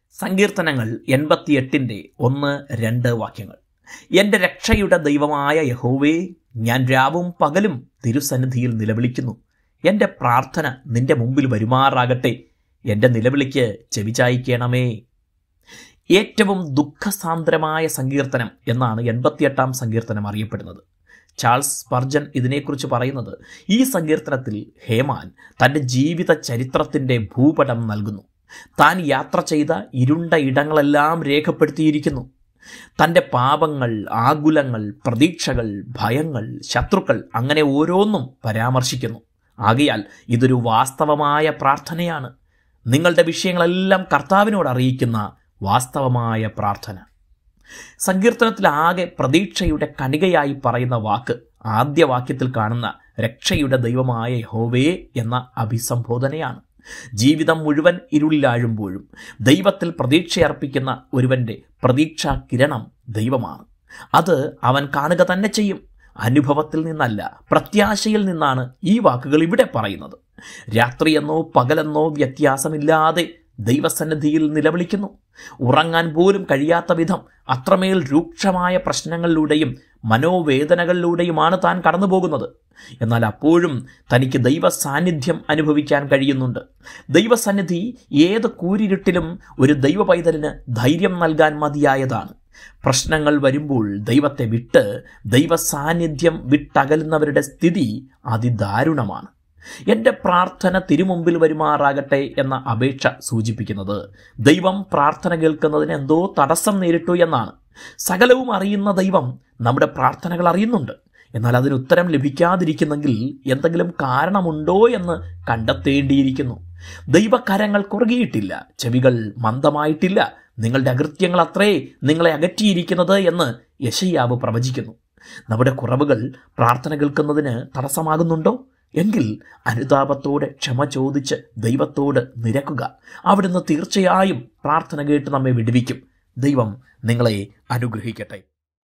സങ്കീർത്തനങ്ങൾ എൺപത്തിയെട്ടിൻ്റെ ഒന്ന് രണ്ട് വാക്യങ്ങൾ എൻ്റെ രക്ഷയുടെ ദൈവമായ യഹോവേ ഞാൻ രാവും പകലും തിരുസന്നിധിയിൽ നിലവിളിക്കുന്നു എൻ്റെ പ്രാർത്ഥന നിന്റെ മുമ്പിൽ വരുമാറാകട്ടെ എൻ്റെ നിലവിളിക്ക് ചെവിചായിക്കണമേ ഏറ്റവും ദുഃഖസാന്ദ്രമായ സങ്കീർത്തനം എന്നാണ് എൺപത്തിയെട്ടാം സങ്കീർത്തനം അറിയപ്പെടുന്നത് ചാൾസ് സ്പർജൻ ഇതിനെക്കുറിച്ച് പറയുന്നത് ഈ സങ്കീർത്തനത്തിൽ ഹേമാൻ തൻ്റെ ജീവിത ചരിത്രത്തിൻ്റെ ഭൂപടം നൽകുന്നു താൻ യാത്ര ചെയ്ത ഇരുണ്ട ഇടങ്ങളെല്ലാം രേഖപ്പെടുത്തിയിരിക്കുന്നു തൻ്റെ പാപങ്ങൾ ആകുലങ്ങൾ പ്രതീക്ഷകൾ ഭയങ്ങൾ ശത്രുക്കൾ അങ്ങനെ ഓരോന്നും പരാമർശിക്കുന്നു ആകയാൽ ഇതൊരു വാസ്തവമായ പ്രാർത്ഥനയാണ് നിങ്ങളുടെ വിഷയങ്ങളെല്ലാം കർത്താവിനോട് അറിയിക്കുന്ന വാസ്തവമായ പ്രാർത്ഥന സങ്കീർത്തനത്തിൽ ആകെ പ്രതീക്ഷയുടെ കണികയായി പറയുന്ന വാക്ക് ആദ്യ വാക്യത്തിൽ കാണുന്ന രക്ഷയുടെ ദൈവമായ യഹോവേ എന്ന അഭിസംബോധനയാണ് ജീവിതം മുഴുവൻ ഇരുളിലാഴുമ്പോഴും ദൈവത്തിൽ പ്രതീക്ഷയർപ്പിക്കുന്ന ഒരുവന്റെ പ്രതീക്ഷാ കിരണം ദൈവമാണ് അത് അവൻ കാണുക തന്നെ ചെയ്യും അനുഭവത്തിൽ നിന്നല്ല പ്രത്യാശയിൽ നിന്നാണ് ഈ വാക്കുകൾ ഇവിടെ പറയുന്നത് രാത്രിയെന്നോ പകലെന്നോ വ്യത്യാസമില്ലാതെ ദൈവസന്നിധിയിൽ നിലവിളിക്കുന്നു ഉറങ്ങാൻ പോലും കഴിയാത്ത വിധം അത്രമേൽ രൂക്ഷമായ പ്രശ്നങ്ങളിലൂടെയും മനോവേദനകളിലൂടെയുമാണ് താൻ കടന്നു പോകുന്നത് എന്നാൽ അപ്പോഴും തനിക്ക് ദൈവ സാന്നിധ്യം അനുഭവിക്കാൻ കഴിയുന്നുണ്ട് ദൈവസന്നിധി ഏത് കൂരിരുട്ടിലും ഒരു ദൈവ പൈതലിന് ധൈര്യം നൽകാൻ മതിയായതാണ് പ്രശ്നങ്ങൾ വരുമ്പോൾ ദൈവത്തെ വിട്ട് ദൈവ സാന്നിധ്യം വിട്ടകലുന്നവരുടെ സ്ഥിതി അതിദാരുണമാണ് എൻ്റെ പ്രാർത്ഥന തിരുമുമ്പിൽ വരുമാറാകട്ടെ എന്ന അപേക്ഷ സൂചിപ്പിക്കുന്നത് ദൈവം പ്രാർത്ഥന കേൾക്കുന്നതിന് എന്തോ തടസ്സം നേരിട്ടു എന്നാണ് സകലവും അറിയുന്ന ദൈവം നമ്മുടെ പ്രാർത്ഥനകൾ അറിയുന്നുണ്ട് എന്നാൽ അതിന് ഉത്തരം ലഭിക്കാതിരിക്കുന്നെങ്കിൽ എന്തെങ്കിലും കാരണമുണ്ടോ എന്ന് കണ്ടെത്തേണ്ടിയിരിക്കുന്നു ദൈവകരങ്ങൾ കുറുകിയിട്ടില്ല ചെവികൾ മന്ദമായിട്ടില്ല നിങ്ങളുടെ അകൃത്യങ്ങൾ അത്രേ നിങ്ങളെ അകറ്റിയിരിക്കുന്നത് എന്ന് യശയ്യാവ് പ്രവചിക്കുന്നു നമ്മുടെ കുറവുകൾ പ്രാർത്ഥന കേൾക്കുന്നതിന് തടസ്സമാകുന്നുണ്ടോ എങ്കിൽ അനുതാപത്തോടെ ക്ഷമ ചോദിച്ച് ദൈവത്തോട് നിരക്കുക അവിടുന്ന് തീർച്ചയായും പ്രാർത്ഥന കേട്ട് നമ്മെ വിടുവിക്കും ദൈവം നിങ്ങളെ അനുഗ്രഹിക്കട്ടെ